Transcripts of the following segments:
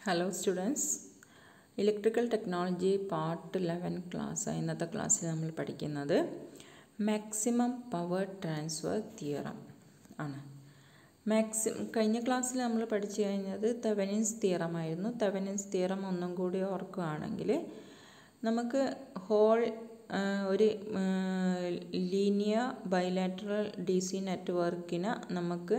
Hello students electrical technology part eleven class ഇന്നത്തെ ക്ലാസ്സിൽ നമ്മൾ പഠിക്കുന്നത് മാക്സിമം പവർ ട്രാൻസ്ഫർ തിയറം ആണ് മാക്സി കഴിഞ്ഞ ക്ലാസ്സിൽ നമ്മൾ പഠിച്ചു കഴിഞ്ഞത് തെവനിൻസ് തിയറം ആയിരുന്നു തെവനിൻസ് തിയറം ഒന്നും കൂടി ഓർക്കുകയാണെങ്കിൽ നമുക്ക് ഹോൾ ഒരു ലീനിയർ ബൈലാറ്ററൽ ഡി സി നെറ്റ്വർക്കിന് നമുക്ക്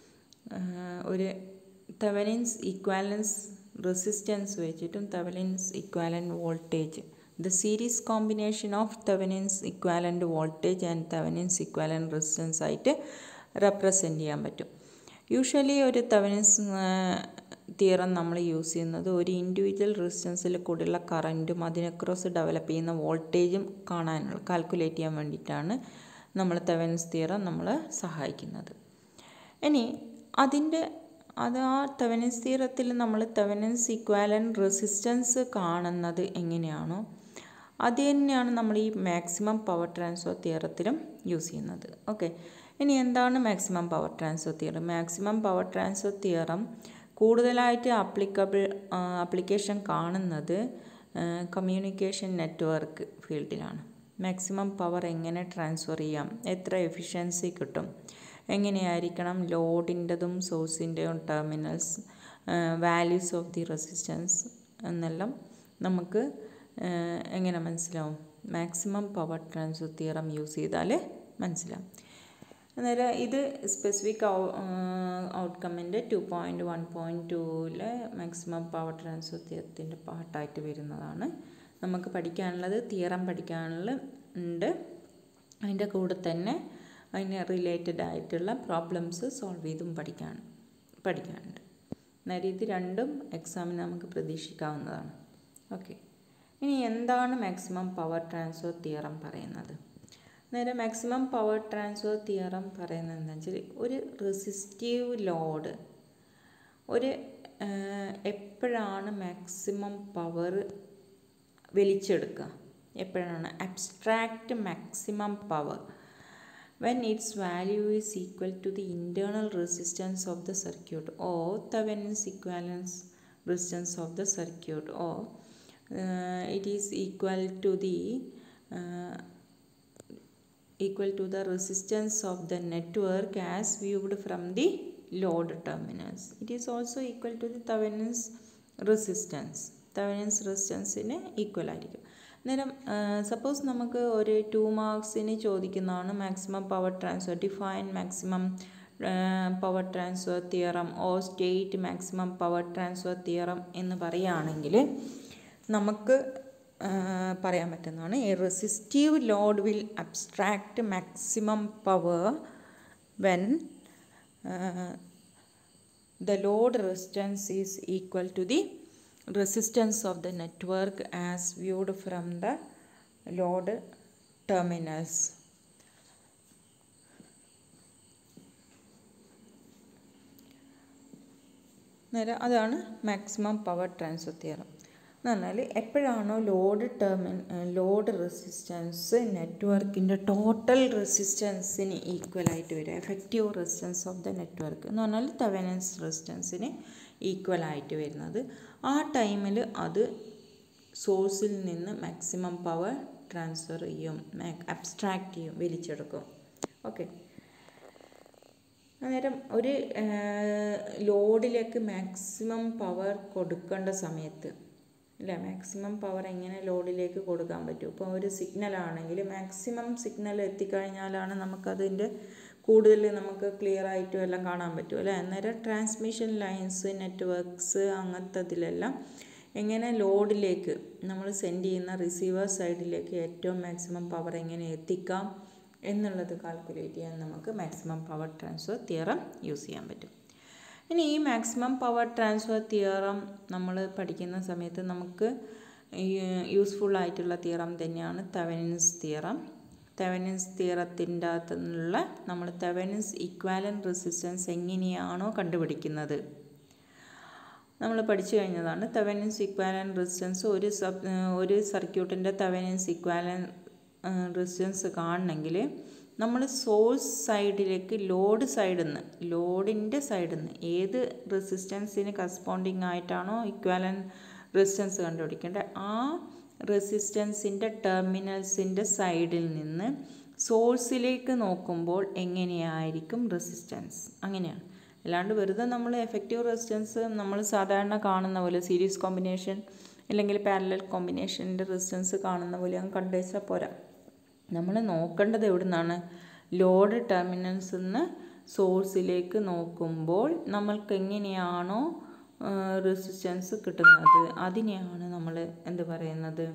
ഒരു തെവനിൻസ് ഇക്വാലൻസ് റെസിസ്റ്റൻസ് വെച്ചിട്ടും Thevenin's equivalent voltage the series combination of Thevenin's equivalent voltage and Thevenin's equivalent resistance ആയിട്ട് റെപ്രസെൻ്റ് ചെയ്യാൻ പറ്റും യൂഷ്വലി ഒരു തെവനിൻസ് തിയറം നമ്മൾ യൂസ് ചെയ്യുന്നത് ഒരു ഇൻഡിവിജ്വൽ റെസിസ്റ്റൻസിൽ കൂടെയുള്ള കറൻറ്റും അതിനെ ക്രോസ് ഡെവലപ്പ് ചെയ്യുന്ന വോൾട്ടേജും കാണാനുള്ള കാൽക്കുലേറ്റ് ചെയ്യാൻ വേണ്ടിയിട്ടാണ് നമ്മൾ തെവനിൻസ് തിയറം നമ്മളെ സഹായിക്കുന്നത് ഇനി അതിൻ്റെ അത് ആ തെവനിൻസ് തീരത്തിൽ നമ്മൾ തെവനിൻസ് ഇക്വാലൻ റെസിസ്റ്റൻസ് കാണുന്നത് എങ്ങനെയാണോ അത് തന്നെയാണ് നമ്മൾ ഈ മാക്സിമം പവർ ട്രാൻസ്ഫർ തിയറത്തിലും യൂസ് ചെയ്യുന്നത് ഓക്കെ ഇനി എന്താണ് maximum power transfer theorem maximum power transfer theorem കൂടുതലായിട്ട് ആപ്ലിക്കബിൾ ആപ്ലിക്കേഷൻ കാണുന്നത് കമ്മ്യൂണിക്കേഷൻ നെറ്റ്വർക്ക് ഫീൽഡിലാണ് മാക്സിമം പവർ എങ്ങനെ ട്രാൻസ്ഫർ ചെയ്യാം എത്ര എഫിഷ്യൻസി കിട്ടും എങ്ങനെയായിരിക്കണം ലോഡിൻ്റെതും സോഴ്സിൻ്റെയും terminals values of the resistance എന്നെല്ലാം നമുക്ക് എങ്ങനെ മനസ്സിലാവും maximum power transfer theorem use ചെയ്താൽ മനസ്സിലാവും അന്നേരം ഇത് സ്പെസിഫിക് ഔട്ട്കമ്മിൻ്റെ ടു പോയിൻറ്റ് വൺ പോയിൻറ്റ് ടൂവിലെ മാക്സിമം പവർ ട്രാൻസ്ഫർ തിയറത്തിൻ്റെ പാർട്ടായിട്ട് വരുന്നതാണ് നമുക്ക് പഠിക്കാനുള്ളത് തിയറം പഠിക്കാനുള്ള ഉണ്ട് അതിൻ്റെ കൂടെ തന്നെ അതിന് റിലേറ്റഡ് ആയിട്ടുള്ള പ്രോബ്ലംസ് സോൾവ് ചെയ്തും പഠിക്കാൻ പഠിക്കാനുണ്ട് അന്നേരം ഇത് രണ്ടും എക്സാമിന് നമുക്ക് പ്രതീക്ഷിക്കാവുന്നതാണ് ഓക്കെ ഇനി എന്താണ് മാക്സിമം പവർ ട്രാൻസ്ഫർ തിയറം പറയുന്നത് നേരെ മാക്സിമം പവർ ട്രാൻസ്ഫർ തിയറം പറയുന്നത് എന്താ വെച്ചാൽ ഒരു റെസിസ്റ്റീവ് ലോഡ് ഒരു എപ്പോഴാണ് മാക്സിമം പവർ വലിച്ചെടുക്കുക എപ്പോഴാണ് abstract maximum power when its value is equal to the internal resistance of the circuit or Thevenin's equivalence resistance of the circuit or uh, it is equal to the uh, equal to the resistance of the network as viewed from the load terminals. It is also equal to the Thevenin's resistance. Thevenin's resistance ന് equal ആയിരിക്കും അന്നേരം suppose നമുക്ക് ഒരു two മാർക്സിന് ചോദിക്കുന്നതാണ് maximum power transfer define maximum power transfer theorem or state maximum power transfer theorem എന്ന് പറയുകയാണെങ്കിൽ നമുക്ക് പറയാൻ പറ്റുന്നതാണ് a resistive load will abstract maximum power when the load resistance is equal to the resistance of the network as viewed from the load terminals. നേരെ അതാണ് maximum power transfer theorem എന്ന് പറഞ്ഞാൽ എപ്പോഴാണോ ലോഡ് ടെർമിൻ ലോഡ് റെസിസ്റ്റൻസ് നെറ്റ്വർക്കിൻ്റെ total റെസിസ്റ്റൻസിന് equal ആയിട്ട് വരിക effective resistance of the network എന്ന് പറഞ്ഞാൽ തെവനൻസ് റെസിസ്റ്റൻസിന് ഈക്വൽ ആയിട്ട് വരുന്നത് ആ ടൈമിൽ അത് സോഴ്സിൽ നിന്ന് മാക്സിമം പവർ ട്രാൻസ്ഫർ ചെയ്യും അബ്സ്ട്രാക്റ്റ് ചെയ്യും വലിച്ചെടുക്കും ഓക്കെ അന്നേരം ഒരു ലോഡിലേക്ക് മാക്സിമം പവർ കൊടുക്കേണ്ട സമയത്ത് അല്ലേ മാക്സിമം പവർ എങ്ങനെ ലോഡിലേക്ക് കൊടുക്കാൻ പറ്റും ഇപ്പോൾ ഒരു സിഗ്നൽ ആണെങ്കിൽ മാക്സിമം സിഗ്നൽ എത്തിക്കഴിഞ്ഞാലാണ് നമുക്കതിൻ്റെ കൂടുതൽ നമുക്ക് ക്ലിയർ ആയിട്ടും എല്ലാം കാണാൻ പറ്റും അല്ലേ അന്നേരം ട്രാൻസ്മിഷൻ ലൈൻസ് നെറ്റ്വർക്ക്സ് അങ്ങനത്തെ ഇതിലെല്ലാം എങ്ങനെ ലോഡിലേക്ക് നമ്മൾ സെൻഡ് ചെയ്യുന്ന റിസീവർ സൈഡിലേക്ക് ഏറ്റവും മാക്സിമം പവർ എങ്ങനെ എത്തിക്കാം എന്നുള്ളത് കാൽക്കുലേറ്റ് ചെയ്യാൻ നമുക്ക് maximum power transfer theorem use ചെയ്യാൻ പറ്റും ഇനി ഈ മാക്സിമം പവർ ട്രാൻസ്ഫർ തിയറം നമ്മൾ പഠിക്കുന്ന സമയത്ത് നമുക്ക് യൂസ്ഫുൾ ആയിട്ടുള്ള തിയറം തന്നെയാണ് തെവനിൻസ് തിയറം തെവനിൻസ് തിയറത്തിൻ്റെ അകത്തു നിന്നുള്ള നമ്മൾ തെവനിൻസ് ഇക്വാലൻ റെസിസ്റ്റൻസ് എങ്ങനെയാണോ കണ്ടുപിടിക്കുന്നത് നമ്മൾ പഠിച്ചു കഴിഞ്ഞതാണ് തെവനിൻസ് ഇക്വാലൻ റെസിസ്റ്റൻസ് ഒരു സബ് ഒരു സർക്യൂട്ടിൻ്റെ തെവനിൻസ് ഇക്വാലൻ റെസിസ്റ്റൻസ് കാണണമെങ്കിൽ നമ്മൾ സോഴ്സ് സൈഡിലേക്ക് ലോഡ് സൈഡിൽ നിന്ന് ലോഡിൻ്റെ സൈഡിൽ നിന്ന് ഏത് റെസിസ്റ്റൻസിന് കറസ്പോണ്ടിങ് ആയിട്ടാണോ ഇക്വാലൻ റെസിസ്റ്റൻസ് കണ്ടുപിടിക്കേണ്ടത് ആ റെസിസ്റ്റൻസിൻ്റെ ടെർമിനൽസിൻ്റെ സൈഡിൽ നിന്ന് സോഴ്സിലേക്ക് നോക്കുമ്പോൾ എങ്ങനെയായിരിക്കും റെസിസ്റ്റൻസ് അങ്ങനെയാണ് അല്ലാണ്ട് വെറുതെ നമ്മൾ എഫക്റ്റീവ് റെസിസ്റ്റൻസ് നമ്മൾ സാധാരണ കാണുന്ന പോലെ സീരീസ് കോമ്പിനേഷൻ അല്ലെങ്കിൽ പാരലൽ കോമ്പിനേഷൻ്റെ റെസിസ്റ്റൻസ് കാണുന്ന പോലെ അങ്ങ് കണ്ടുവച്ചാൽ പോരാ നമ്മൾ നോക്കേണ്ടത് എവിടെ നിന്നാണ് ലോഡ് ടെർമിനൽസിൽ നിന്ന് സോഴ്സിലേക്ക് നോക്കുമ്പോൾ നമ്മൾക്ക് എങ്ങനെയാണോ റെസിസ്റ്റൻസ് കിട്ടുന്നത് അതിനെയാണ് നമ്മൾ എന്ത് പറയുന്നത്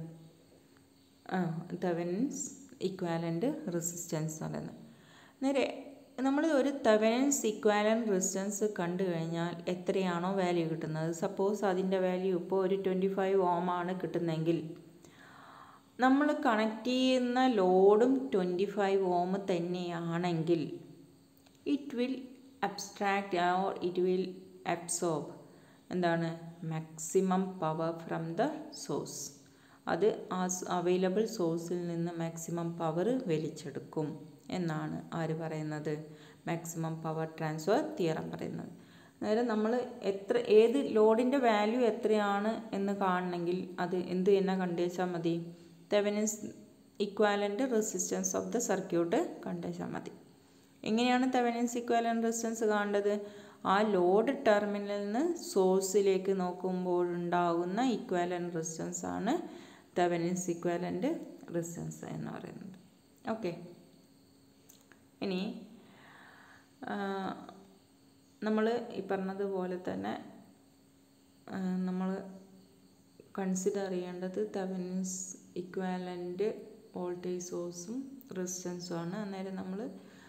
തെവൻസ് ഇക്വാലൻ്റ് റെസിസ്റ്റൻസ് എന്ന് പറയുന്നത് നേരെ നമ്മൾ ഒരു തെവനൻസ് ഇക്വാലൻ റെസിസ്റ്റൻസ് കണ്ടു കഴിഞ്ഞാൽ എത്രയാണോ വാല്യൂ കിട്ടുന്നത് സപ്പോസ് അതിൻ്റെ വാല്യൂ ഇപ്പോൾ ഒരു ട്വൻറ്റി ഫൈവ് ഓം ആണ് കിട്ടുന്നതെങ്കിൽ നമ്മൾ കണക്ട് ചെയ്യുന്ന ലോഡും ട്വൻറ്റി ഫൈവ് ഓം തന്നെയാണെങ്കിൽ it will abstract or it will absorb എന്താണ് maximum power from the source അത് ആ അവൈലബിൾ സോഴ്സിൽ നിന്ന് മാക്സിമം പവർ വലിച്ചെടുക്കും എന്നാണ് ആര് പറയുന്നത് മാക്സിമം പവർ ട്രാൻസ്ഫർ തിയറം പറയുന്നത് അതായത് നമ്മൾ എത്ര ഏത് ലോഡിൻ്റെ വാല്യൂ എത്രയാണ് എന്ന് കാണണമെങ്കിൽ അത് എന്ത് തന്നെ കണ്ടുവച്ചാൽ മതി Thevenin's equivalent resistance of the circuit കണ്ടുവച്ചാൽ മതി എങ്ങനെയാണ് തെവനിൻസ് ഇക്വാലൻ്റ് റെസിസ്റ്റൻസ് കാണേണ്ടത് ആ ലോഡ് ടെർമിനലിൽ നിന്ന് സോഴ്സിലേക്ക് നോക്കുമ്പോഴുണ്ടാകുന്ന ഇക്വാലൻ്റ് റെസിസ്റ്റൻസ് ആണ് തെവനിൻസ് ഇക്വാലൻ്റ് റെസിസ്റ്റൻസ് എന്ന് പറയുന്നത് ഓക്കെ ഇനി നമ്മൾ ഈ പറഞ്ഞതുപോലെ തന്നെ നമ്മൾ കൺസിഡർ ചെയ്യേണ്ടത് തെവനിൻസ് ഇക്വാലൻ്റ് വോൾട്ടേജ് സോഴ്സും റെസിസ്റ്റൻസും ആണ് അന്നേരം നമ്മൾ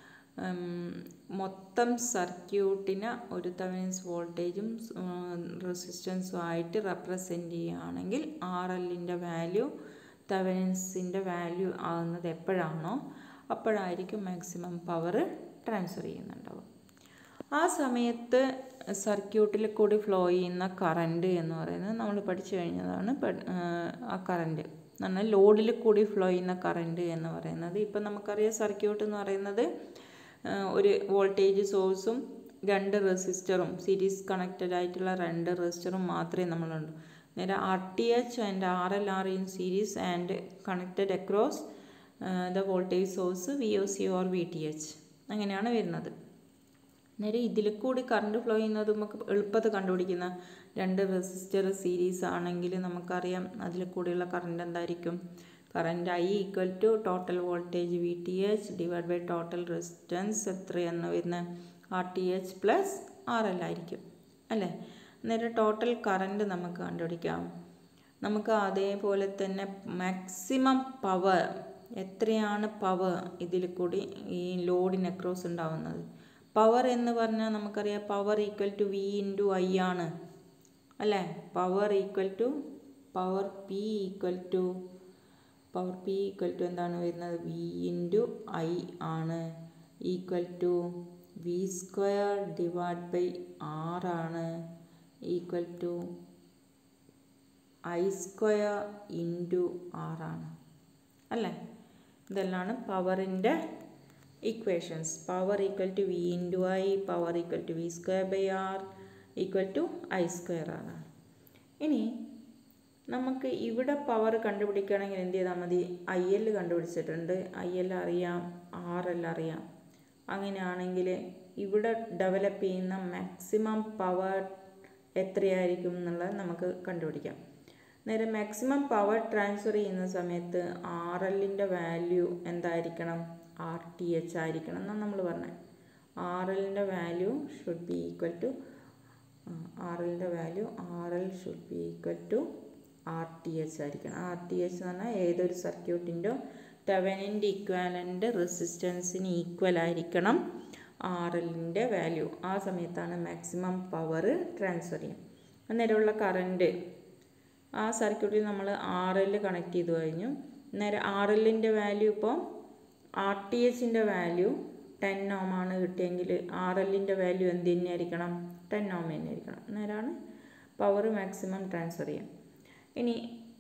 മൊത്തം സർക്യൂട്ടിനെ ഒരു തെവനിൻസ് വോൾട്ടേജും റെസിസ്റ്റൻസും ആയിട്ട് റെപ്രസെൻ്റ് ചെയ്യുകയാണെങ്കിൽ ആർ എല്ലിൻ്റെ വാല്യൂ തെവനിൻസിൻ്റെ വാല്യൂ ആകുന്നത് എപ്പോഴാണോ അപ്പോഴായിരിക്കും മാക്സിമം പവർ ട്രാൻസ്ഫർ ചെയ്യുന്നുണ്ടാവും ആ സമയത്ത് സർക്യൂട്ടിൽ കൂടി ഫ്ലോ ചെയ്യുന്ന കറണ്ട് എന്ന് പറയുന്നത് നമ്മൾ പഠിച്ചു കഴിഞ്ഞതാണ് ആ കറണ്ട് എന്നാൽ ലോഡിൽ കൂടി ഫ്ലോ ചെയ്യുന്ന കറണ്ട് എന്ന് പറയുന്നത് ഇപ്പം നമുക്കറിയാം സർക്യൂട്ട് എന്ന് പറയുന്നത് ഒരു വോൾട്ടേജ് സോഴ്സും രണ്ട് റെസിസ്റ്ററും സീരീസ് കണക്റ്റഡ് ആയിട്ടുള്ള രണ്ട് റെസിസ്റ്ററും മാത്രമേ നമ്മളുള്ളൂ നേരെ R T H and R L R in series and connected across the voltage source V O C or V T H അങ്ങനെയാണ് വരുന്നത് നേരെ ഇതിൽ കൂടി കറണ്ട് ഫ്ലോ ചെയ്യുന്നത് നമുക്ക് എളുപ്പത്തിൽ കണ്ടുപിടിക്കുന്ന രണ്ട് റെസിസ്റ്റർ സീരീസ് ആണെങ്കിൽ നമുക്കറിയാം അതിൽ കൂടിയുള്ള കറണ്ട് എന്തായിരിക്കും current I equal to total voltage V T H divide by total resistance എത്രയെന്ന് വരുന്ന R T H plus R L ആയിരിക്കും അല്ലേ അന്നേരം ടോട്ടൽ കറണ്ട് നമുക്ക് കണ്ടുപിടിക്കാം നമുക്ക് അതേപോലെ തന്നെ മാക്സിമം പവർ എത്രയാണ് പവർ ഇതിൽ കൂടി ഈ ലോഡിന് അക്രോസ് ഉണ്ടാവുന്നത് പവർ എന്ന് പറഞ്ഞാൽ നമുക്കറിയാം power equal to V into I ആണ് അല്ലേ power equal to power P equal to power P equal to എന്താണ് വരുന്നത് വി ഇൻറ്റു ഐ ആണ് equal to V square divide by R ആണ് equal to I square into R ആണ് അല്ലേ ഇതെല്ലാം പവറിൻ്റെ equations power equal to V into I power equal to V square by R equal to I square ആണ് ഇനി നമുക്ക് ഇവിടെ power കണ്ടുപിടിക്കുകയാണെങ്കിൽ എന്ത് ചെയ്താൽ മതി ഐ എൽ കണ്ടുപിടിച്ചിട്ടുണ്ട് ഐ എൽ അറിയാം ആർ എൽ അറിയാം അങ്ങനെയാണെങ്കിൽ ഇവിടെ ഡെവലപ്പ് ചെയ്യുന്ന മാക്സിമം പവർ എത്രയായിരിക്കും എന്നുള്ളത് നമുക്ക് കണ്ടുപിടിക്കാം നേരെ മാക്സിമം പവർ ട്രാൻസ്ഫർ ചെയ്യുന്ന സമയത്ത് ആർ എല്ലിൻ്റെ വാല്യൂ എന്തായിരിക്കണം ആർ ടി എച്ച് ആയിരിക്കണം എന്നാണ് നമ്മൾ പറഞ്ഞത് ആർ എല്ലിൻ്റെ value should be equal to R എല്ലിൻ്റെ value R L should be equal to R T H ആയിരിക്കണം ആർ ടി എച്ച് എന്ന് പറഞ്ഞാൽ ഏതൊരു സർക്യൂട്ടിൻ്റെ തെവനിൻ്റെ ഇക്വാലൻ്റ് റെസിസ്റ്റൻസിന് ഈക്വൽ ആയിരിക്കണം ആർ എല്ലിൻ്റെ വാല്യൂ ആ സമയത്താണ് മാക്സിമം പവർ ട്രാൻസ്ഫർ ചെയ്യുക അന്നേരമുള്ള കറണ്ട് ആ സർക്യൂട്ടിൽ നമ്മൾ ആർ എൽ കണക്ട് ചെയ്ത് കഴിഞ്ഞു നേരെ ആർ എല്ലിൻ്റെ വാല്യൂ ഇപ്പോൾ ആർ ടി എച്ചിൻ്റെ വാല്യൂ ടെൻ ഓം ആണ് കിട്ടിയെങ്കിൽ ആർ എല്ലിൻ്റെ വാല്യൂ എന്ത് തന്നെയായിരിക്കണം ടെൻ ഓം തന്നെ ആയിരിക്കണം നേരാണ് പവർ മാക്സിമം ട്രാൻസ്ഫർ ചെയ്യാം ഇനി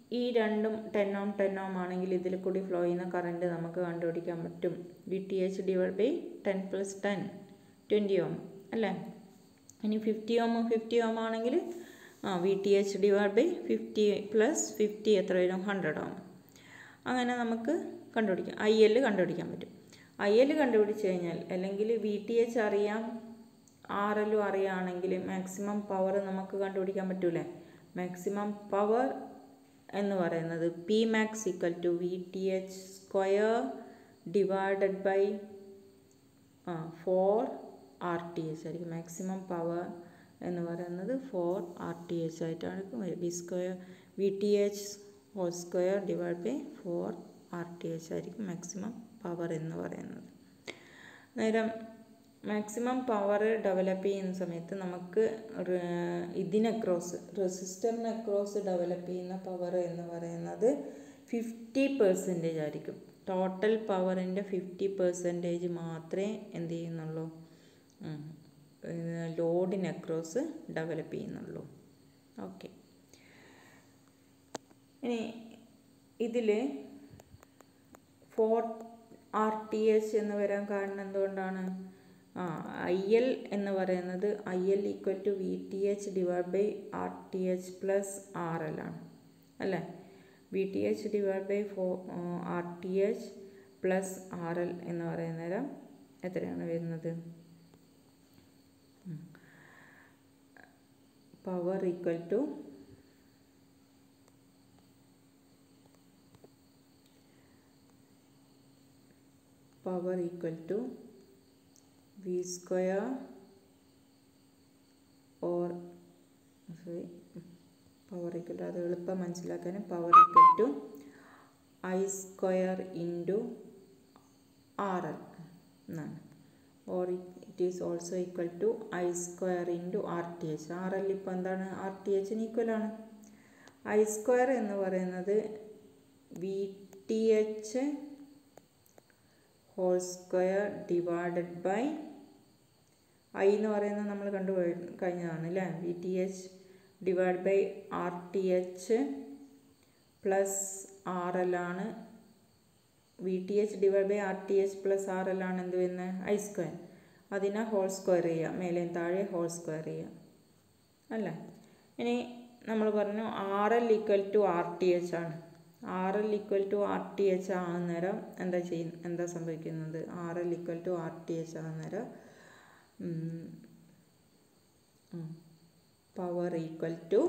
ഈ രണ്ടും ടെൻ ഓം ടെൻ ഓം ആണെങ്കിൽ ഇതിൽ കൂടി ഫ്ലോ ചെയ്യുന്ന കറണ്ട് നമുക്ക് കണ്ടുപിടിക്കാൻ പറ്റും V T H divide by ten plus ten twenty ohm അല്ലേ ഇനി ഫിഫ്റ്റി ഓം ഫിഫ്റ്റി ഓം ആണെങ്കിൽ ആ V T H divide by fifty plus fifty എത്ര വരും ഹൺഡ്രഡ് ഓം അങ്ങനെ നമുക്ക് കണ്ടുപിടിക്കാം ഐ എൽ കണ്ടുപിടിക്കാൻ പറ്റും ഐ എൽ കണ്ടുപിടിച്ച് കഴിഞ്ഞാൽ അല്ലെങ്കിൽ വി ടി എച്ച് അറിയാം ആർ എല്ലും അറിയുകയാണെങ്കിൽ മാക്സിമം പവർ നമുക്ക് കണ്ടുപിടിക്കാൻ പറ്റൂലേ മാക്സിമം പവർ എന്ന് പറയുന്നത് P max equal to V T H square divided by ആ ഫോർ ആർ ടി എച്ച് ആയിരിക്കും മാക്സിമം പവർ എന്ന് പറയുന്നത് ഫോർ ആർ ടി എച്ച് ആയിട്ടാണ് V square V T H whole square divide by four R T H ആയിരിക്കും maximum power എന്ന് പറയുന്നത് നേരം maximum power develop ചെയ്യുന്ന സമയത്ത് നമുക്ക് ഇതിന് അക്രോസ് റെസിസ്റ്ററിന് അക്രോസ് ഡെവലപ്പ് ചെയ്യുന്ന പവർ എന്ന് പറയുന്നത് ഫിഫ്റ്റി പെർസെൻറ്റേജ് ആയിരിക്കും ടോട്ടൽ പവറിൻ്റെ ഫിഫ്റ്റി പെർസെൻറ്റേജ് മാത്രമേ എന്ത് ചെയ്യുന്നുള്ളൂ ലോഡിന് അക്രോസ് ഡെവലപ്പ് ചെയ്യുന്നുള്ളൂ ഓക്കെ ഇനി ഇതിൽ ഫോർ ആർ ടി എച്ച് എന്ന് വരാൻ കാരണം എന്തുകൊണ്ടാണ് ആ ഐ എൽ എന്ന് പറയുന്നത് I L equal to V T H divide by R T H plus R L ആണ് അല്ലേ V T H divide by four R T H plus R L എന്ന് പറയുന്ന നേരം എത്രയാണ് വരുന്നത് power equal to power equal to v square or sorry power equal to അത് എളുപ്പം മനസ്സിലാക്കാൻ power equal to I square into R L എന്നാണ് or it is also equal to I square into R T H R L ഇപ്പോൾ എന്താണ് R T എച്ചിന് ഈക്വലാണ് I square എന്ന് പറയുന്നത് V T H whole square divided by I എന്ന് പറയുന്നത് നമ്മൾ കണ്ടു കഴിഞ്ഞതാണ് അല്ലേ V T H divide by R T H plus R L ആണ് V T H divide by R T H plus R L ആണ് എന്ത് വരുന്നത് ഐ സ്ക്വയർ അതിനെ ഹോൾ സ്ക്വയർ ചെയ്യുക മേലെയും താഴെ ഹോൾ സ്ക്വയർ ചെയ്യുക അല്ലേ ഇനി നമ്മൾ പറഞ്ഞു R L equal to R T H ആണ് R L equal to R T H ആകുന്നേരം എന്താ ചെയ്യും എന്താ സംഭവിക്കുന്നത് R L equal to R T H ആകുന്നേരം power equal to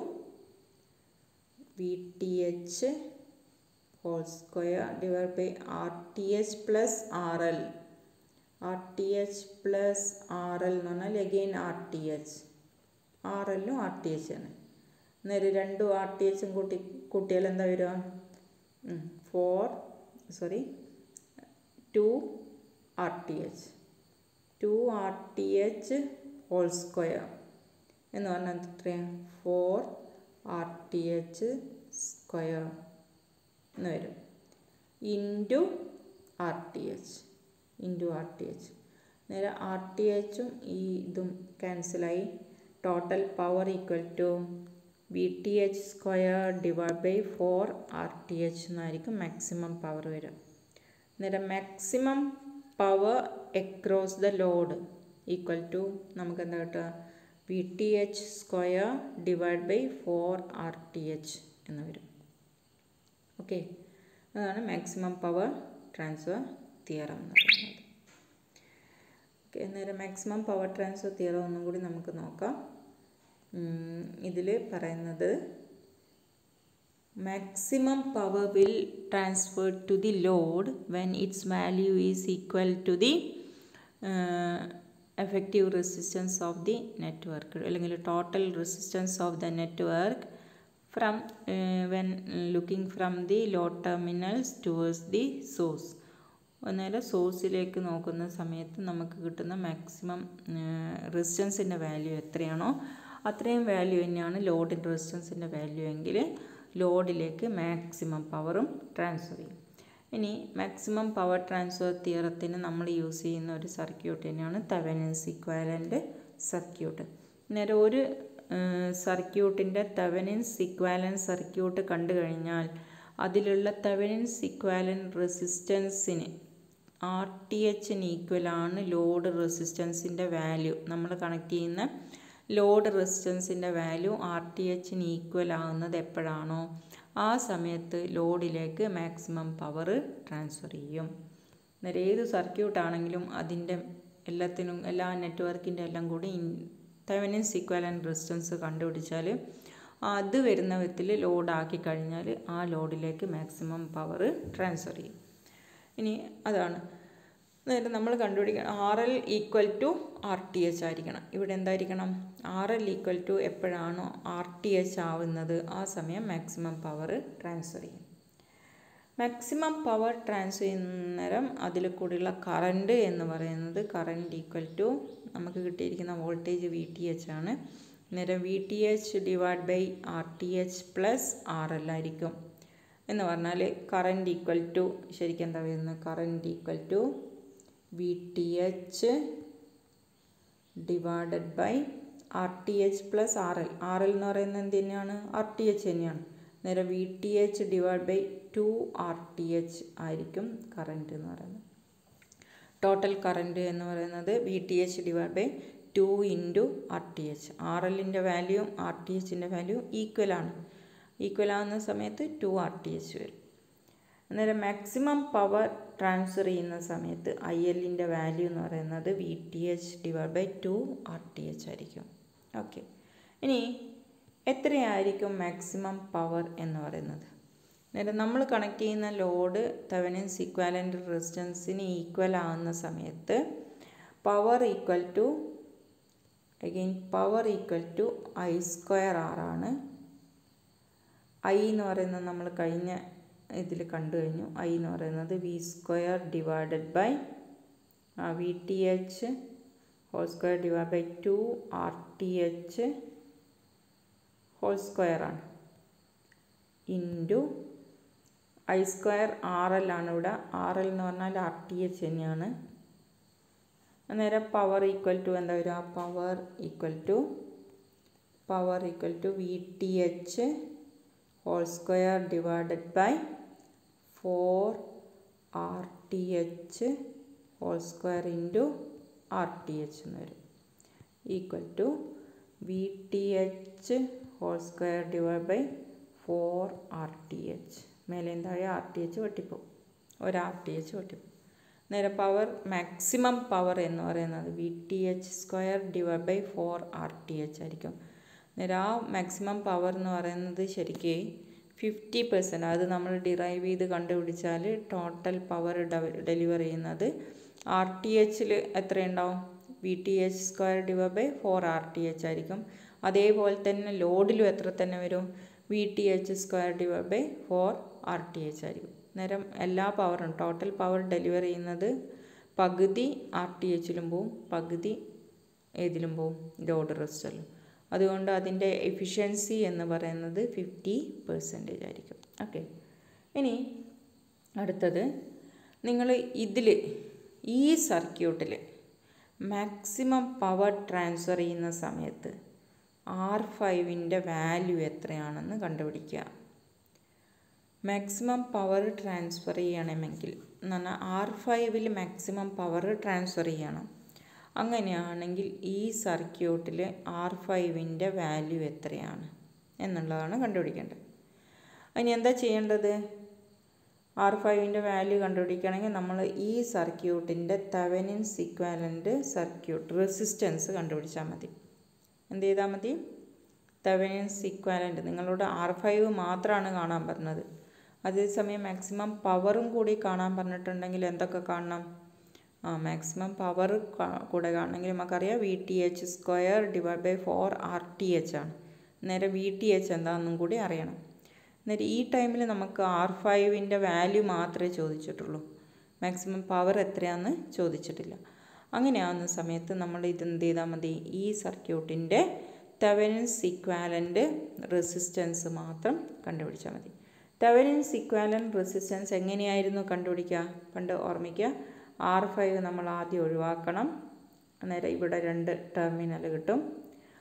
V T H whole square divide by R T H plus R L R T H plus R L എന്ന് പറഞ്ഞാൽ again R T H R എല്ലും R T H ആണ് അന്നേരം രണ്ടും R T എച്ചും കൂട്ടി കൂട്ടിയാൽ എന്താ വരിക four sorry two R T H two R T H whole square എന്ന് പറഞ്ഞാൽ എത്രയാണ് four R T H square എന്ന് വരും into R T H into R T H നേരെ ആർ ടി എച്ചും ഈ ഇതും ക്യാൻസലായി total power equal to V T H square divide by four R T H എന്നായിരിക്കും മാക്സിമം പവർ വരിക അന്നേരം maximum power across the load equal to നമുക്ക് എന്താ കിട്ടുക V T H square divide by four R T H എന്ന് വരും okay അതാണ് maximum power transfer theorem എന്ന് പറയുന്നത് ഓക്കെ അന്നേരം മാക്സിമം പവർ ട്രാൻസ്ഫർ തിയറം ഒന്നും കൂടി നമുക്ക് നോക്കാം ഇതിൽ പറയുന്നത് maximum power will transfer to the load when its value is equal to the uh, effective resistance of the network അല്ലെങ്കിൽ total resistance of the network from uh, when looking from the load terminals towards the source അന്നേരം സോഴ്സിലേക്ക് നോക്കുന്ന സമയത്ത് നമുക്ക് കിട്ടുന്ന maximum റെസിസ്റ്റൻസിൻ്റെ value എത്രയാണോ അത്രയും value തന്നെയാണ് ലോഡിൻ്റെ റെസിസ്റ്റൻസിൻ്റെ വാല്യൂ എങ്കിൽ ലോഡിലേക്ക് മാക്സിമം പവറും ട്രാൻസ്ഫർ ചെയ്യും ഇനി മാക്സിമം പവർ ട്രാൻസ്ഫർ തിയറത്തിന് നമ്മൾ യൂസ് ചെയ്യുന്ന ഒരു സർക്യൂട്ട് തന്നെയാണ് തെവനിൻസ് ഇക്വാലൻ്റ് സർക്യൂട്ട് നേരെ ഒരു സർക്യൂട്ടിൻ്റെ തെവനിൻസ് ഇക്വാലൻ സർക്യൂട്ട് കണ്ടു കഴിഞ്ഞാൽ അതിലുള്ള തെവനിൻസ് ഇക്വാലൻ റെസിസ്റ്റൻസിന് ആർ ടി എച്ചിന് ഈക്വലാണ് ലോഡ് റെസിസ്റ്റൻസിൻ്റെ വാല്യൂ നമ്മൾ കണക്ട് ചെയ്യുന്ന ലോഡ് റെസിസ്റ്റൻസിൻ്റെ വാല്യൂ ആർ ടി എച്ചിന് ഈക്വൽ ആകുന്നത് എപ്പോഴാണോ ആ സമയത്ത് ലോഡിലേക്ക് മാക്സിമം പവർ ട്രാൻസ്ഫർ ചെയ്യും അന്നേരം ഏത് സർക്യൂട്ടാണെങ്കിലും അതിൻ്റെ എല്ലാത്തിനും എല്ലാ നെറ്റ്വർക്കിൻ്റെ എല്ലാം കൂടി തെവനിൻസ് ഇക്വലൻ റെസിസ്റ്റൻസ് കണ്ടുപിടിച്ചാൽ അത് വരുന്ന വിധത്തിൽ ലോഡാക്കി കഴിഞ്ഞാൽ ആ ലോഡിലേക്ക് മാക്സിമം പവർ ട്രാൻസ്ഫർ ചെയ്യും ഇനി അതാണ് അതായത് നമ്മൾ കണ്ടുപിടിക്കണം R L equal to R T H ആയിരിക്കണം ഇവിടെ എന്തായിരിക്കണം ആർ എൽ ഈക്വൽ ടു എപ്പോഴാണോ ആർ ടി എച്ച് ആവുന്നത് ആ സമയം മാക്സിമം പവർ ട്രാൻസ്ഫർ ചെയ്യും മാക്സിമം പവർ ട്രാൻസ്ഫർ ചെയ്യുന്ന നേരം അതിൽ കൂടിയുള്ള കറണ്ട് എന്ന് പറയുന്നത് കറണ്ട് ഈക്വൽ ടു നമുക്ക് കിട്ടിയിരിക്കുന്ന വോൾട്ടേജ് വി ടി എച്ച് ആണ് നേരം V T H divide by R T H plus R L ആയിരിക്കും എന്ന് പറഞ്ഞാൽ കറണ്ട് ഈക്വൽ ടു ശരിക്കും എന്താ വരുന്നത് current equal to V T H divided by R T H plus R L R L എന്ന് പറയുന്നത് എന്ത് തന്നെയാണ് ആർ ടി എച്ച് തന്നെയാണ് നേരെ V T H divide by two R T H ആയിരിക്കും കറണ്ട് എന്ന് പറയുന്നത് ടോട്ടൽ കറണ്ട് എന്ന് പറയുന്നത് V T H divide by two into R T H R എല്ലിൻ്റെ വാല്യൂവും ആർ ടി എച്ചിൻ്റെ വാല്യൂവും ഈക്വലാണ് ഈക്വൽ ആകുന്ന സമയത്ത് ടു ആർ ടി എച്ച് വരും അന്നേരം മാക്സിമം പവർ ട്രാൻസ്ഫർ ചെയ്യുന്ന സമയത്ത് ഐ എല്ലിൻ്റെ വാല്യൂ എന്ന് പറയുന്നത് V T H divide by two R T H ആയിരിക്കും ഓക്കെ ഇനി എത്രയായിരിക്കും മാക്സിമം പവർ എന്ന് പറയുന്നത് അന്നേരം നമ്മൾ കണക്ട് ചെയ്യുന്ന ലോഡ് തെവനിൻസ് ഇക്വാലൻ്റ് റെസിസ്റ്റൻസിന് ഈക്വൽ ആകുന്ന സമയത്ത് power equal to again power equal to I square R ആണ് ഐ എന്ന് പറയുന്നത് നമ്മൾ കഴിഞ്ഞ ഇതിൽ കണ്ടു കഴിഞ്ഞു ഐ എന്ന് പറയുന്നത് V square divided by V T H whole square divide by two R T H whole square ആണ് into I square R L ആണ് ഇവിടെ ആർ എൽ എന്ന് പറഞ്ഞാൽ ആർ ടി എച്ച് തന്നെയാണ് അന്നേരം പവർ ഈക്വൽ ടു എന്താ വരിക power equal to power equal to V T H whole square divided by four R T H whole square into R T H എന്ന് വരും equal to V T H whole square divide by four R T H മേലെയും താഴെ R T H വെട്ടിപ്പോവും ഒരു R T H വെട്ടിപ്പോവും നേരെ power maximum power എന്ന് പറയുന്നത് V T H square divide by four R T H ആയിരിക്കും നേരെ ആ maximum power എന്ന് പറയുന്നത് ശരിക്ക് ഫിഫ്റ്റി പെർസെൻറ്റ് അത് നമ്മൾ ഡിറൈവ് ചെയ്ത് കണ്ടുപിടിച്ചാൽ ടോട്ടൽ പവർ ഡെലിവർ ചെയ്യുന്നത് ആർ ടി എച്ചിൽ എത്രയുണ്ടാവും V T H square divide by four R T H ആയിരിക്കും അതേപോലെ തന്നെ ലോഡിലും എത്ര തന്നെ വരും V T H square divide by four R T H ആയിരിക്കും നേരം എല്ലാ പവറും ടോട്ടൽ പവർ ഡെലിവർ ചെയ്യുന്നത് പകുതി ആർ ടി എച്ചിലും പോവും പകുതി ഏതിലും പോവും ലോഡ് റെസ്റ്ററിലും അതുകൊണ്ട് അതിൻ്റെ എഫിഷ്യൻസി എന്ന് പറയുന്നത് ഫിഫ്റ്റി പെർസെൻറ്റേജ് ആയിരിക്കും ഓക്കെ ഇനി അടുത്തത് നിങ്ങൾ ഇതിൽ ഈ സർക്യൂട്ടിൽ മാക്സിമം പവർ ട്രാൻസ്ഫർ ചെയ്യുന്ന സമയത്ത് ആർ ഫൈവിൻ്റെ വാല്യൂ എത്രയാണെന്ന് കണ്ടുപിടിക്കുക മാക്സിമം പവർ ട്രാൻസ്ഫർ ചെയ്യണമെങ്കിൽ എന്ന് പറഞ്ഞാൽ ആർ ഫൈവിൽ മാക്സിമം പവർ ട്രാൻസ്ഫർ ചെയ്യണം അങ്ങനെയാണെങ്കിൽ ഈ സർക്യൂട്ടിൽ ആർ ഫൈവിൻ്റെ വാല്യൂ എത്രയാണ് എന്നുള്ളതാണ് കണ്ടുപിടിക്കേണ്ടത് അതിന് എന്താ ചെയ്യേണ്ടത് ആർ ഫൈവിൻ്റെ വാല്യൂ കണ്ടുപിടിക്കണമെങ്കിൽ നമ്മൾ ഈ സർക്യൂട്ടിൻ്റെ തെവനിൻസ് ഇക്വാലൻ്റ് സർക്യൂട്ട് റെസിസ്റ്റൻസ് കണ്ടുപിടിച്ചാൽ മതി എന്ത് ചെയ്താൽ മതി തെവനിൻസ് ഇക്വാലൻ്റ് നിങ്ങളോട് ആർ ഫൈവ് മാത്രമാണ് കാണാൻ പറഞ്ഞത് അതേസമയം മാക്സിമം പവറും കൂടി കാണാൻ പറഞ്ഞിട്ടുണ്ടെങ്കിൽ എന്തൊക്കെ കാണണം ആ മാക്സിമം പവർ കൂടെ കാണണമെങ്കിൽ നമുക്കറിയാം V T H square divide by four R T H ആണ് നേരെ വി ടി എച്ച് എന്താണെന്നും കൂടി അറിയണം എന്നിട്ട് ഈ ടൈമിൽ നമുക്ക് ആർ ഫൈവിൻ്റെ വാല്യൂ മാത്രമേ ചോദിച്ചിട്ടുള്ളൂ മാക്സിമം പവർ എത്രയാണെന്ന് ചോദിച്ചിട്ടില്ല അങ്ങനെയാവുന്ന സമയത്ത് നമ്മൾ ഇത് എന്ത് ചെയ്താൽ മതി ഈ സർക്യൂട്ടിൻ്റെ തെവനിൻസ് ഇക്വാലൻ്റ് റെസിസ്റ്റൻസ് മാത്രം കണ്ടുപിടിച്ചാൽ മതി തെവനിൻസ് ഇക്വാലൻ്റ് റെസിസ്റ്റൻസ് എങ്ങനെയായിരുന്നു കണ്ടുപിടിക്കുക പണ്ട് ഓർമ്മിക്കുക ആർ ഫൈവ് നമ്മൾ ആദ്യം ഒഴിവാക്കണം അന്നേരം ഇവിടെ രണ്ട് ടെർമിനൽ കിട്ടും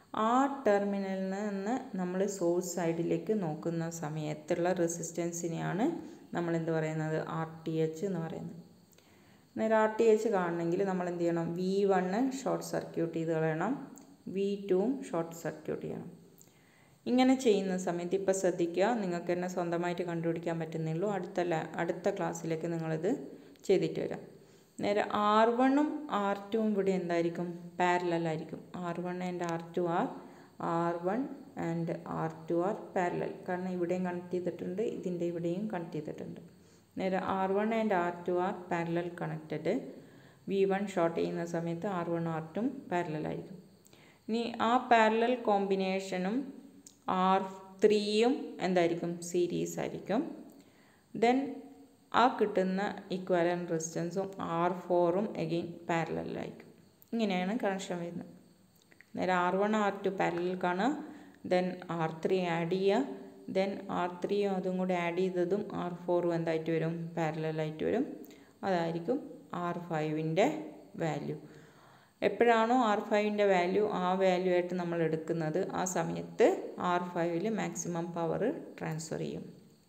ആ ടെർമിനലിൽ നിന്ന് നമ്മൾ സോഴ്സ് സൈഡിലേക്ക് നോക്കുന്ന സമയത്തുള്ള റെസിസ്റ്റൻസിനെയാണ് നമ്മൾ എന്ത് പറയുന്നത് ആർ ടി എച്ച് എന്ന് പറയുന്നത് നേരെ ആർ ടി എച്ച് കാണണമെങ്കിൽ നമ്മൾ എന്ത് ചെയ്യണം വി വണ്ണ് ഷോർട്ട് സർക്യൂട്ട് ചെയ്ത് കളയണം വി ടുവും ഷോർട്ട് സർക്യൂട്ട് ചെയ്യണം ഇങ്ങനെ ചെയ്യുന്ന സമയത്ത് ഇപ്പോൾ ശ്രദ്ധിക്കുക നിങ്ങൾക്ക് തന്നെ സ്വന്തമായിട്ട് കണ്ടുപിടിക്കാൻ പറ്റുന്നുള്ളൂ അടുത്ത അടുത്ത ക്ലാസ്സിലേക്ക് നിങ്ങളിത് ചെയ്തിട്ട് വരാം നേരെ ആർ വണ്ണും ആർ ടുവും ഇവിടെ എന്തായിരിക്കും പാരലായിരിക്കും R one and R two R R one and R two R parallel കാരണം ഇവിടെയും കണക്ട് ചെയ്തിട്ടുണ്ട് ഇതിൻ്റെ ഇവിടെയും കണക്ട് ചെയ്തിട്ടുണ്ട് നേരെ R one and R two R parallel connected V one short ചെയ്യുന്ന സമയത്ത് ആർ വൺ ആർ ടും പാരലലായിരിക്കും ഇനി ആ പാരലൽ കോമ്പിനേഷനും ആർ ത്രീയും എന്തായിരിക്കും സീരീസ് ആയിരിക്കും ദെൻ ആ കിട്ടുന്ന ഇക്വാലൻ റെസിസ്റ്റൻസും ആർ ഫോറും എഗെയിൻ പാരലായിരിക്കും ഇങ്ങനെയാണ് കണക്ഷൻ വരുന്നത് നേരെ ആർ വൺ ആർ ടു പാരലൽക്കാണ് ദെൻ ആർ ത്രീ ആഡ് ചെയ്യുക ദെൻ ആർ ത്രീയും അതും കൂടെ ആഡ് ചെയ്തതും ആർ ഫോറും എന്തായിട്ട് വരും പാരലായിട്ട് വരും അതായിരിക്കും ആർ ഫൈവിൻ്റെ വാല്യൂ എപ്പോഴാണോ ആർ ഫൈവിൻ്റെ വാല്യൂ ആ വാല്യൂ ആയിട്ട് നമ്മൾ എടുക്കുന്നത് ആ സമയത്ത് ആർ ഫൈവിൽ മാക്സിമം പവർ ട്രാൻസ്ഫർ ചെയ്യും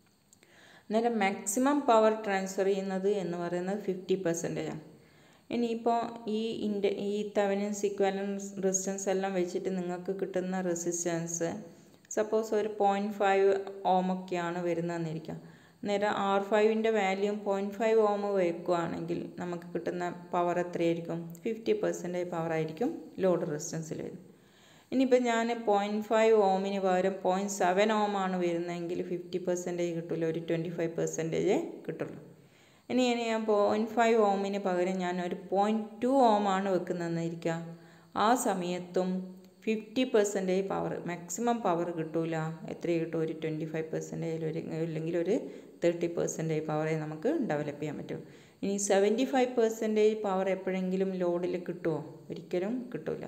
അന്നേരം മാക്സിമം പവർ ട്രാൻസ്ഫർ ചെയ്യുന്നത് എന്ന് പറയുന്നത് ഫിഫ്റ്റി പെർസെൻറ്റേജാണ് ഇനിയിപ്പോൾ ഈ ഇൻ്റെ ഈ തവനൻസ് ഇക്വാലൻസ് റെസിസ്റ്റൻസ് എല്ലാം വെച്ചിട്ട് നിങ്ങൾക്ക് കിട്ടുന്ന റെസിസ്റ്റൻസ് സപ്പോസ് ഒരു പോയിൻറ്റ് ഫൈവ് ഓമൊക്കെയാണ് വരുന്നതെന്നിരിക്കാം നേരം ആർ ഫൈവിൻ്റെ വാല്യൂ പോയിൻറ്റ് ഫൈവ് ഓം വെക്കുകയാണെങ്കിൽ നമുക്ക് കിട്ടുന്ന പവർ എത്രയായിരിക്കും ഫിഫ്റ്റി പെർസെൻറ്റേജ് പവർ ആയിരിക്കും ലോഡ് റെസിസ്റ്റൻസിൽ വരുന്നത് ഇനിയിപ്പോൾ ഞാൻ പോയിൻറ്റ് ഫൈവ് ഓമിന് പകരം പോയിൻറ്റ് സെവൻ ഓം ആണ് വരുന്നതെങ്കിൽ ഫിഫ്റ്റി പെർസെൻറ്റേജ് കിട്ടില്ല ഒരു ട്വൻറ്റി ഫൈവ് പെർസെൻറ്റേജ് കിട്ടുള്ളൂ ഇനി ഇനി ഞാൻ പോയിൻറ്റ് ഫൈവ് ഓമിന് പകരം ഞാൻ ഒരു പോയിൻറ്റ് ടു ഓം ആണ് വെക്കുന്നതെന്നിരിക്കുക ആ സമയത്തും fifty percentage power maximum power കിട്ടൂല എത്ര കിട്ടും ഒരു ട്വൻറ്റി ഫൈവ് പെർസെൻറ്റേജ് ഒരു അല്ലെങ്കിൽ ഒരു തേർട്ടി പെർസെൻറ്റേജ് പവറേ നമുക്ക് ഡെവലപ്പ് ചെയ്യാൻ പറ്റും ഇനി സെവൻറ്റി ഫൈവ് പെർസെൻറ്റേജ് പവർ എപ്പോഴെങ്കിലും ലോഡിൽ കിട്ടുമോ ഒരിക്കലും കിട്ടില്ല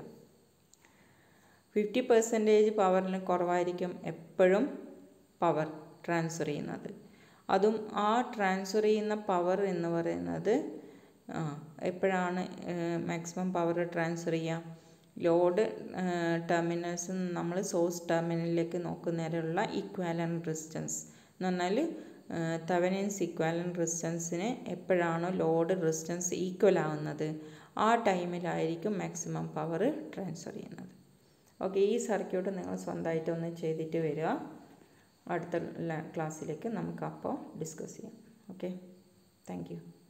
ഫിഫ്റ്റി പെർസെൻറ്റേജ് പവറിന് കുറവായിരിക്കും എപ്പോഴും പവർ ട്രാൻസ്ഫർ ചെയ്യുന്നത് അതും ആ ട്രാൻസ്ഫർ ചെയ്യുന്ന പവർ എന്ന് പറയുന്നത് എപ്പോഴാണ് മാക്സിമം പവർ ട്രാൻസ്ഫർ ചെയ്യുക ലോഡ് ടെർമിനൽസ് നമ്മൾ സോഴ്സ് ടെർമിനലിലേക്ക് നോക്കുന്നതിനുള്ള ഇക്വാലൻ റെസിസ്റ്റൻസ് എന്ന് പറഞ്ഞാൽ തവനൻസ് ഇക്വാലൻ റെസിസ്റ്റൻസിന് എപ്പോഴാണോ ലോഡ് റെസിസ്റ്റൻസ് ഈക്വൽ ആവുന്നത് ആ ടൈമിലായിരിക്കും മാക്സിമം പവർ ട്രാൻസ്ഫർ ചെയ്യുന്നത് ഓക്കെ ഈ സർക്യൂട്ട് നിങ്ങൾ സ്വന്തമായിട്ട് ഒന്ന് ചെയ്തിട്ട് വരിക അടുത്ത ക്ലാസ്സിലേക്ക് നമുക്ക് അപ്പോൾ ഡിസ്കസ് ചെയ്യാം ഓക്കെ താങ്ക് യു